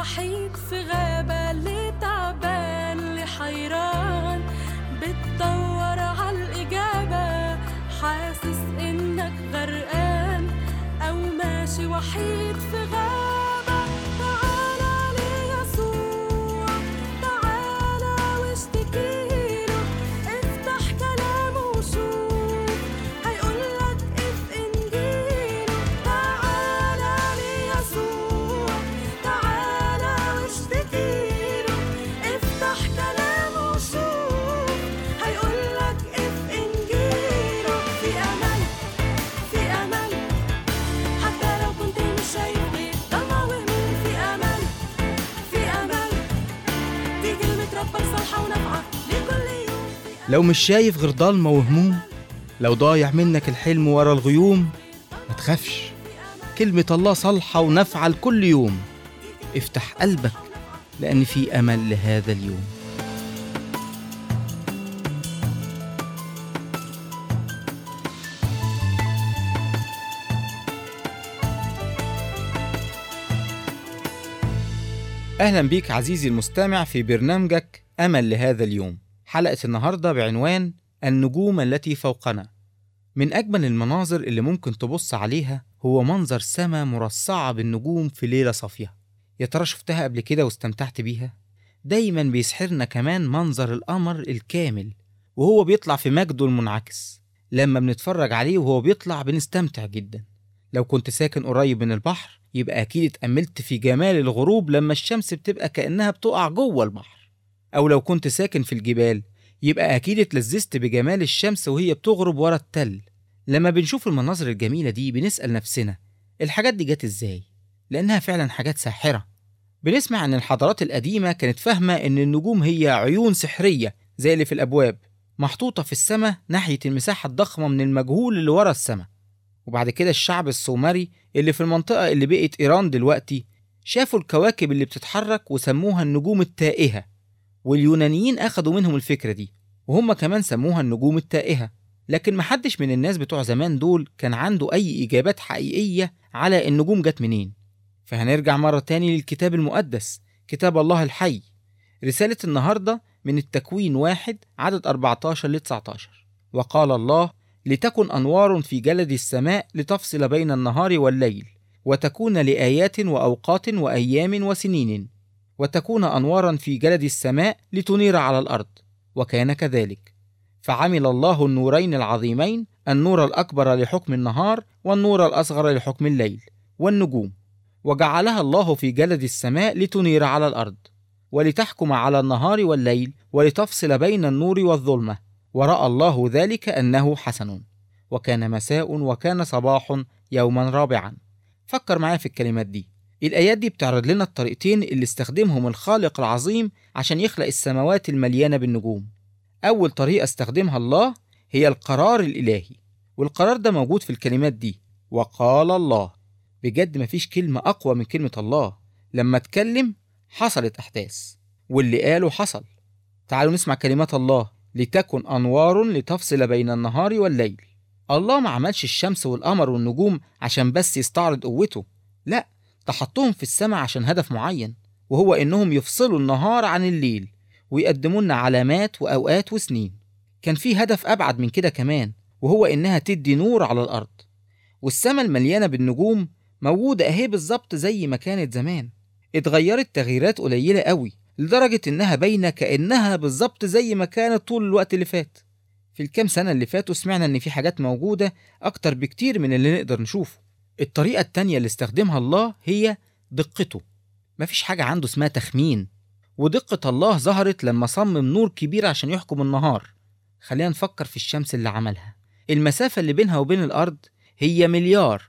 وحيد في غابة اللي تعبان اللي حيران بتدور عالإجابة حاسس إنك غرقان أو ماشي وحيد في غابة تعالى ليسوع تعالى واشتكيله افتح كلامه وشوف هيقولك اف انجيله تعالى ليسوع تعالى واشتكيله افتح كلامه وشوف هيقولك اف انجيله في امل في امل حتى لو كنت مش شايف غير ضلمة وهموم في امل في امل دي كلمة ربك صالحة ونافعة لكل يوم لو مش شايف غير ضلمة وهموم لو ضايع منك الحلم ورا الغيوم ما تخافش كلمة الله صالحة ونافعة لكل يوم افتح قلبك لأن في أمل لهذا اليوم أهلا بيك عزيزي المستمع في برنامجك أمل لهذا اليوم حلقة النهاردة بعنوان النجوم التي فوقنا من أجمل المناظر اللي ممكن تبص عليها هو منظر سما مرصعة بالنجوم في ليلة صافية يا ترى شفتها قبل كده واستمتعت بيها؟ دايما بيسحرنا كمان منظر القمر الكامل وهو بيطلع في مجده المنعكس لما بنتفرج عليه وهو بيطلع بنستمتع جدا لو كنت ساكن قريب من البحر يبقى أكيد اتأملت في جمال الغروب لما الشمس بتبقى كأنها بتقع جوه البحر أو لو كنت ساكن في الجبال يبقى أكيد اتلذذت بجمال الشمس وهي بتغرب ورا التل لما بنشوف المناظر الجميلة دي بنسأل نفسنا الحاجات دي جت ازاي؟ لأنها فعلا حاجات ساحرة بنسمع أن الحضارات القديمة كانت فاهمة أن النجوم هي عيون سحرية زي اللي في الأبواب محطوطة في السماء ناحية المساحة الضخمة من المجهول اللي ورا السماء وبعد كده الشعب السومري اللي في المنطقة اللي بقت إيران دلوقتي شافوا الكواكب اللي بتتحرك وسموها النجوم التائهة واليونانيين أخدوا منهم الفكرة دي وهم كمان سموها النجوم التائهة لكن محدش من الناس بتوع زمان دول كان عنده أي إجابات حقيقية على النجوم جت منين فهنرجع مرة تاني للكتاب المقدس كتاب الله الحي رسالة النهاردة من التكوين واحد عدد 14 ل 19 وقال الله لتكن أنوار في جلد السماء لتفصل بين النهار والليل وتكون لآيات وأوقات وأيام وسنين وتكون أنوارا في جلد السماء لتنير على الأرض وكان كذلك فعمل الله النورين العظيمين النور الأكبر لحكم النهار والنور الأصغر لحكم الليل والنجوم وجعلها الله في جلد السماء لتنير على الأرض ولتحكم على النهار والليل ولتفصل بين النور والظلمة ورأى الله ذلك أنه حسن وكان مساء وكان صباح يوما رابعا فكر معايا في الكلمات دي الآيات دي بتعرض لنا الطريقتين اللي استخدمهم الخالق العظيم عشان يخلق السماوات المليانة بالنجوم أول طريقة استخدمها الله هي القرار الإلهي والقرار ده موجود في الكلمات دي وقال الله بجد مفيش كلمة أقوى من كلمة الله لما اتكلم حصلت أحداث واللي قاله حصل تعالوا نسمع كلمات الله لتكن أنوار لتفصل بين النهار والليل الله ما عملش الشمس والقمر والنجوم عشان بس يستعرض قوته لا ده حطهم في السماء عشان هدف معين وهو إنهم يفصلوا النهار عن الليل ويقدموا لنا علامات وأوقات وسنين كان في هدف أبعد من كده كمان وهو إنها تدي نور على الأرض والسماء المليانة بالنجوم موجودة أهي بالظبط زي ما كانت زمان اتغيرت تغييرات قليلة قوي لدرجة إنها باينة كأنها بالظبط زي ما كانت طول الوقت اللي فات في الكام سنة اللي فاتوا سمعنا إن في حاجات موجودة أكتر بكتير من اللي نقدر نشوفه الطريقة التانية اللي استخدمها الله هي دقته مفيش حاجة عنده اسمها تخمين ودقة الله ظهرت لما صمم نور كبير عشان يحكم النهار خلينا نفكر في الشمس اللي عملها المسافة اللي بينها وبين الأرض هي مليار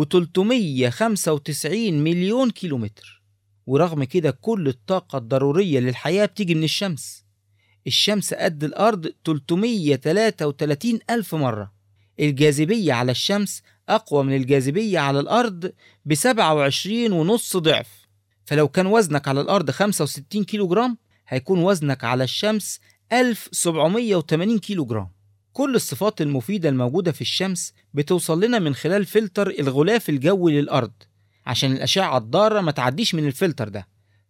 و395 مليون كيلومتر ورغم كده كل الطاقة الضرورية للحياة بتيجي من الشمس الشمس قد الأرض 333 ألف مرة الجاذبية على الشمس أقوى من الجاذبية على الأرض ب 27 ونص ضعف فلو كان وزنك على الأرض 65 كيلو جرام هيكون وزنك على الشمس 1780 كيلو جرام كل الصفات المفيدة الموجودة في الشمس بتوصل لنا من خلال فلتر الغلاف الجوي للأرض عشان الأشعة الضارة ما تعديش من الفلتر ده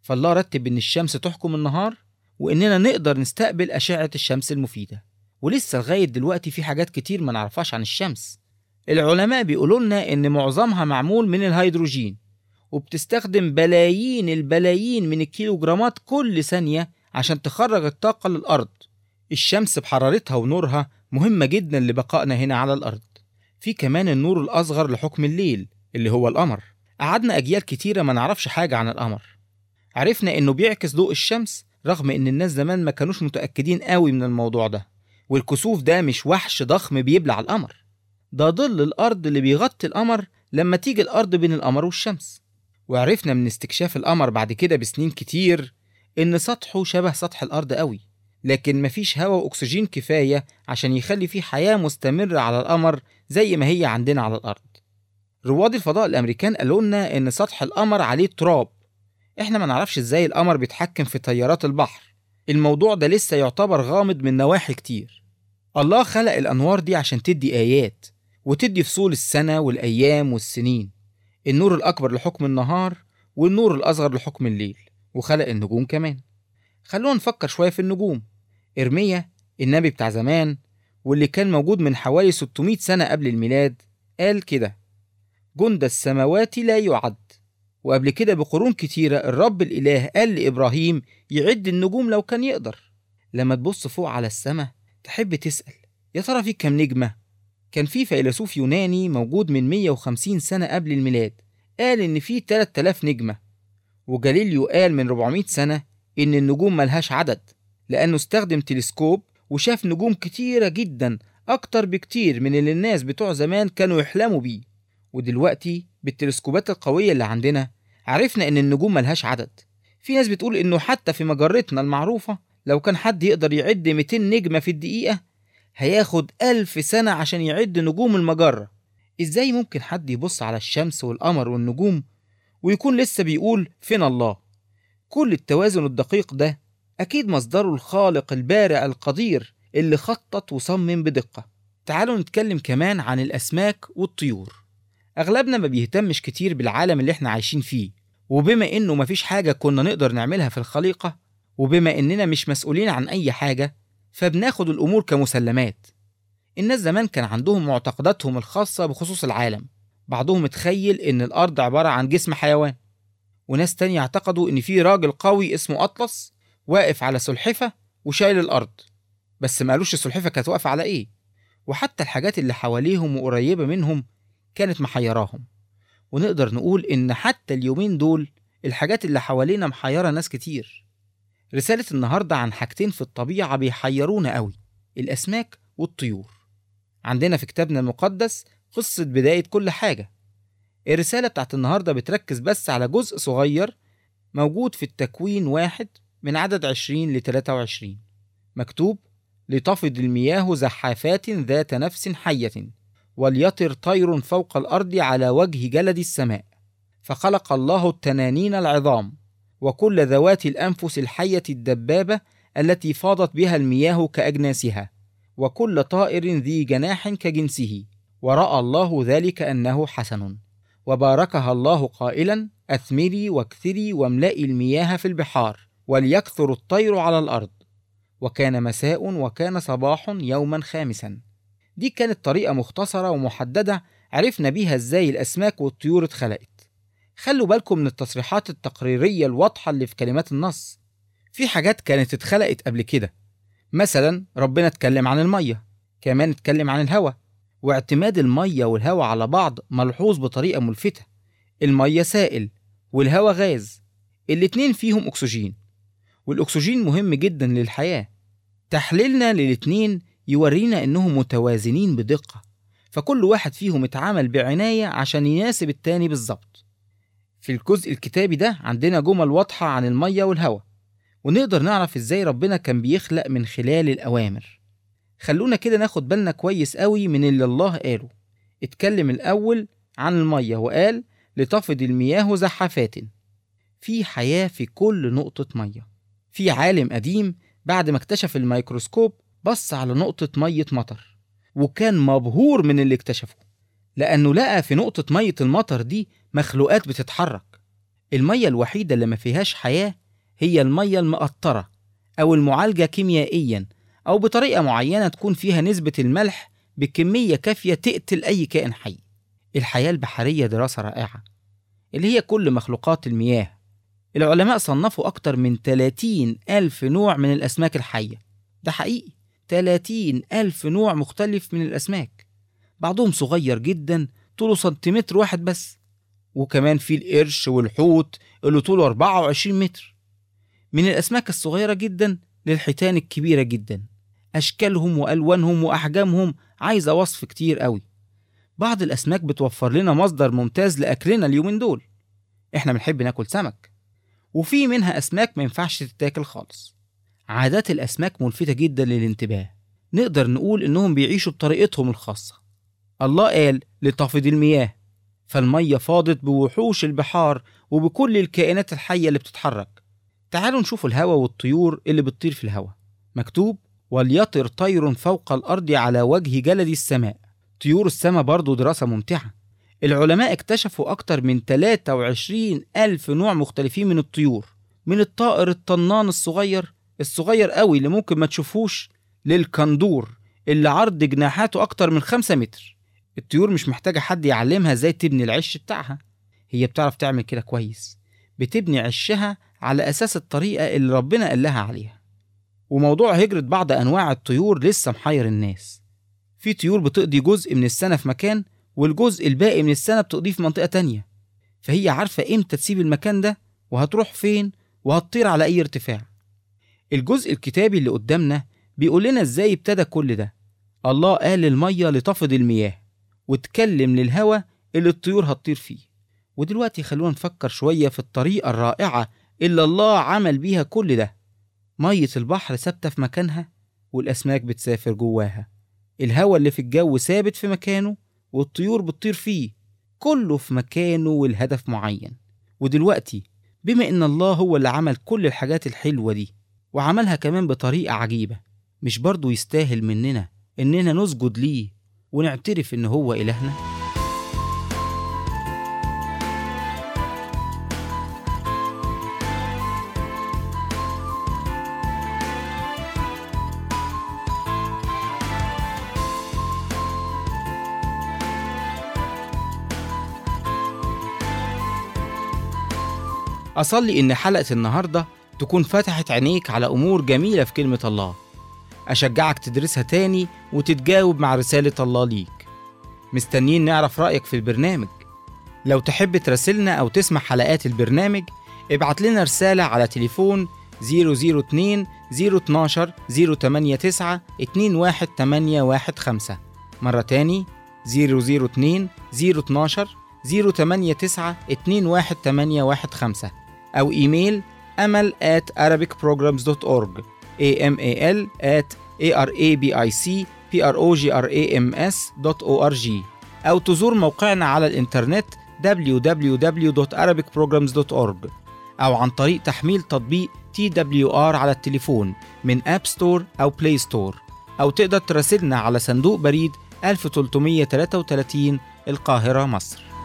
فالله رتب إن الشمس تحكم النهار وإننا نقدر نستقبل أشعة الشمس المفيدة ولسه لغاية دلوقتي في حاجات كتير ما نعرفهاش عن الشمس العلماء بيقولوا لنا إن معظمها معمول من الهيدروجين وبتستخدم بلايين البلايين من الكيلوجرامات كل ثانية عشان تخرج الطاقة للأرض الشمس بحرارتها ونورها مهمة جدا لبقائنا هنا على الأرض في كمان النور الأصغر لحكم الليل اللي هو القمر قعدنا أجيال كتيرة ما نعرفش حاجة عن القمر عرفنا إنه بيعكس ضوء الشمس رغم إن الناس زمان ما كانوش متأكدين قوي من الموضوع ده والكسوف ده مش وحش ضخم بيبلع القمر ده ظل الأرض اللي بيغطي القمر لما تيجي الأرض بين القمر والشمس وعرفنا من استكشاف القمر بعد كده بسنين كتير إن سطحه شبه سطح الأرض قوي لكن مفيش هواء وأكسجين كفاية عشان يخلي فيه حياة مستمرة على القمر زي ما هي عندنا على الأرض رواد الفضاء الأمريكان قالوا لنا إن سطح القمر عليه تراب إحنا ما نعرفش إزاي القمر بيتحكم في تيارات البحر الموضوع ده لسه يعتبر غامض من نواحي كتير الله خلق الأنوار دي عشان تدي آيات وتدي فصول السنة والأيام والسنين النور الأكبر لحكم النهار والنور الأصغر لحكم الليل وخلق النجوم كمان خلونا نفكر شوية في النجوم إرميا النبي بتاع زمان واللي كان موجود من حوالي 600 سنة قبل الميلاد قال كده جند السماوات لا يعد وقبل كده بقرون كتيرة الرب الإله قال لإبراهيم يعد النجوم لو كان يقدر لما تبص فوق على السماء تحب تسأل يا ترى في كام نجمة؟ كان في فيلسوف يوناني موجود من 150 سنة قبل الميلاد قال إن في 3000 نجمة وجاليليو قال من 400 سنة إن النجوم ملهاش عدد لأنه استخدم تلسكوب وشاف نجوم كتيرة جدا أكتر بكتير من اللي الناس بتوع زمان كانوا يحلموا بيه ودلوقتي بالتلسكوبات القوية اللي عندنا عرفنا إن النجوم ملهاش عدد في ناس بتقول إنه حتى في مجرتنا المعروفة لو كان حد يقدر يعد 200 نجمة في الدقيقة هياخد ألف سنة عشان يعد نجوم المجرة إزاي ممكن حد يبص على الشمس والقمر والنجوم ويكون لسه بيقول فين الله كل التوازن الدقيق ده أكيد مصدره الخالق البارع القدير اللي خطط وصمم بدقة تعالوا نتكلم كمان عن الأسماك والطيور أغلبنا ما بيهتمش كتير بالعالم اللي احنا عايشين فيه وبما إنه مفيش حاجة كنا نقدر نعملها في الخليقة وبما إننا مش مسؤولين عن أي حاجة فبناخد الأمور كمسلمات الناس زمان كان عندهم معتقداتهم الخاصة بخصوص العالم بعضهم اتخيل إن الأرض عبارة عن جسم حيوان وناس تانية اعتقدوا إن في راجل قوي اسمه أطلس واقف على سلحفة وشايل الأرض بس ما قالوش السلحفة كانت واقفة على إيه وحتى الحاجات اللي حواليهم وقريبة منهم كانت محيراهم ونقدر نقول إن حتى اليومين دول الحاجات اللي حوالينا محيرة ناس كتير رسالة النهاردة عن حاجتين في الطبيعة بيحيرونا قوي الأسماك والطيور عندنا في كتابنا المقدس قصة بداية كل حاجة الرسالة بتاعت النهاردة بتركز بس على جزء صغير موجود في التكوين واحد من عدد 20 ل 23 مكتوب لتفض المياه زحافات ذات نفس حية وليطر طير فوق الأرض على وجه جلد السماء فخلق الله التنانين العظام وكل ذوات الأنفس الحية الدبابة التي فاضت بها المياه كأجناسها وكل طائر ذي جناح كجنسه ورأى الله ذلك أنه حسن وباركها الله قائلا أثمري واكثري واملئي المياه في البحار وليكثر الطير على الأرض وكان مساء وكان صباح يوما خامسا دي كانت طريقة مختصرة ومحددة عرفنا بيها ازاي الأسماك والطيور اتخلقت خلوا بالكم من التصريحات التقريرية الواضحة اللي في كلمات النص في حاجات كانت اتخلقت قبل كده مثلا ربنا اتكلم عن المية كمان اتكلم عن الهواء واعتماد المية والهواء على بعض ملحوظ بطريقة ملفتة المية سائل والهواء غاز الاتنين فيهم أكسجين والأكسجين مهم جدا للحياة تحليلنا للاتنين يورينا إنهم متوازنين بدقة فكل واحد فيهم اتعامل بعناية عشان يناسب التاني بالظبط في الجزء الكتابي ده عندنا جمل واضحة عن المية والهواء ونقدر نعرف ازاي ربنا كان بيخلق من خلال الأوامر خلونا كده ناخد بالنا كويس قوي من اللي الله قاله اتكلم الأول عن المية وقال لتفض المياه زحافات في حياة في كل نقطة مية في عالم قديم بعد ما اكتشف الميكروسكوب بص على نقطة مية مطر وكان مبهور من اللي اكتشفه لأنه لقى في نقطة مية المطر دي مخلوقات بتتحرك المية الوحيدة اللي ما فيهاش حياة هي المية المقطرة أو المعالجة كيميائيا أو بطريقة معينة تكون فيها نسبة الملح بكمية كافية تقتل أي كائن حي الحياة البحرية دراسة رائعة اللي هي كل مخلوقات المياه العلماء صنفوا أكتر من 30 ألف نوع من الأسماك الحية ده حقيقي 30 ألف نوع مختلف من الأسماك بعضهم صغير جدا طوله سنتيمتر واحد بس وكمان في القرش والحوت اللي طوله 24 متر من الأسماك الصغيرة جدا للحيتان الكبيرة جدا أشكالهم وألوانهم وأحجامهم عايزة وصف كتير قوي بعض الأسماك بتوفر لنا مصدر ممتاز لأكلنا اليومين دول إحنا بنحب ناكل سمك وفي منها أسماك ما ينفعش تتاكل خالص عادات الأسماك ملفتة جدا للانتباه نقدر نقول إنهم بيعيشوا بطريقتهم الخاصة الله قال لتفض المياه فالمية فاضت بوحوش البحار وبكل الكائنات الحية اللي بتتحرك تعالوا نشوف الهواء والطيور اللي بتطير في الهواء مكتوب وليطر طير فوق الأرض على وجه جلد السماء طيور السماء برضو دراسة ممتعة العلماء اكتشفوا أكتر من 23 ألف نوع مختلفين من الطيور من الطائر الطنان الصغير الصغير قوي اللي ممكن ما تشوفوش للكندور اللي عرض جناحاته أكتر من 5 متر الطيور مش محتاجة حد يعلمها ازاي تبني العش بتاعها هي بتعرف تعمل كده كويس بتبني عشها على أساس الطريقة اللي ربنا قال لها عليها وموضوع هجرة بعض أنواع الطيور لسه محير الناس في طيور بتقضي جزء من السنة في مكان والجزء الباقي من السنة بتقضيه في منطقة تانية فهي عارفة إمتى تسيب المكان ده وهتروح فين وهتطير على أي ارتفاع الجزء الكتابي اللي قدامنا بيقول لنا إزاي ابتدى كل ده الله قال للمية لتفض المياه واتكلم للهوا اللي الطيور هتطير فيه ودلوقتي خلونا نفكر شوية في الطريقة الرائعة اللي الله عمل بيها كل ده مية البحر ثابتة في مكانها والأسماك بتسافر جواها الهوا اللي في الجو ثابت في مكانه والطيور بتطير فيه كله في مكانه والهدف معين ودلوقتي بما إن الله هو اللي عمل كل الحاجات الحلوة دي وعملها كمان بطريقة عجيبة مش برضه يستاهل مننا إننا نسجد ليه ونعترف إن هو إلهنا؟ أصلي إن حلقة النهاردة تكون فتحت عينيك على أمور جميلة في كلمة الله أشجعك تدرسها تاني وتتجاوب مع رسالة الله ليك مستنيين نعرف رأيك في البرنامج لو تحب تراسلنا أو تسمع حلقات البرنامج ابعت لنا رسالة على تليفون 002 012 089 21815 مرة تاني 002 012 089 21815 أو إيميل أمل at arabicprograms.org amal at arabicprograms.org أو تزور موقعنا على الإنترنت www.arabicprograms.org أو عن طريق تحميل تطبيق TWR على التليفون من أب ستور أو بلاي ستور أو تقدر تراسلنا على صندوق بريد 1333 القاهرة مصر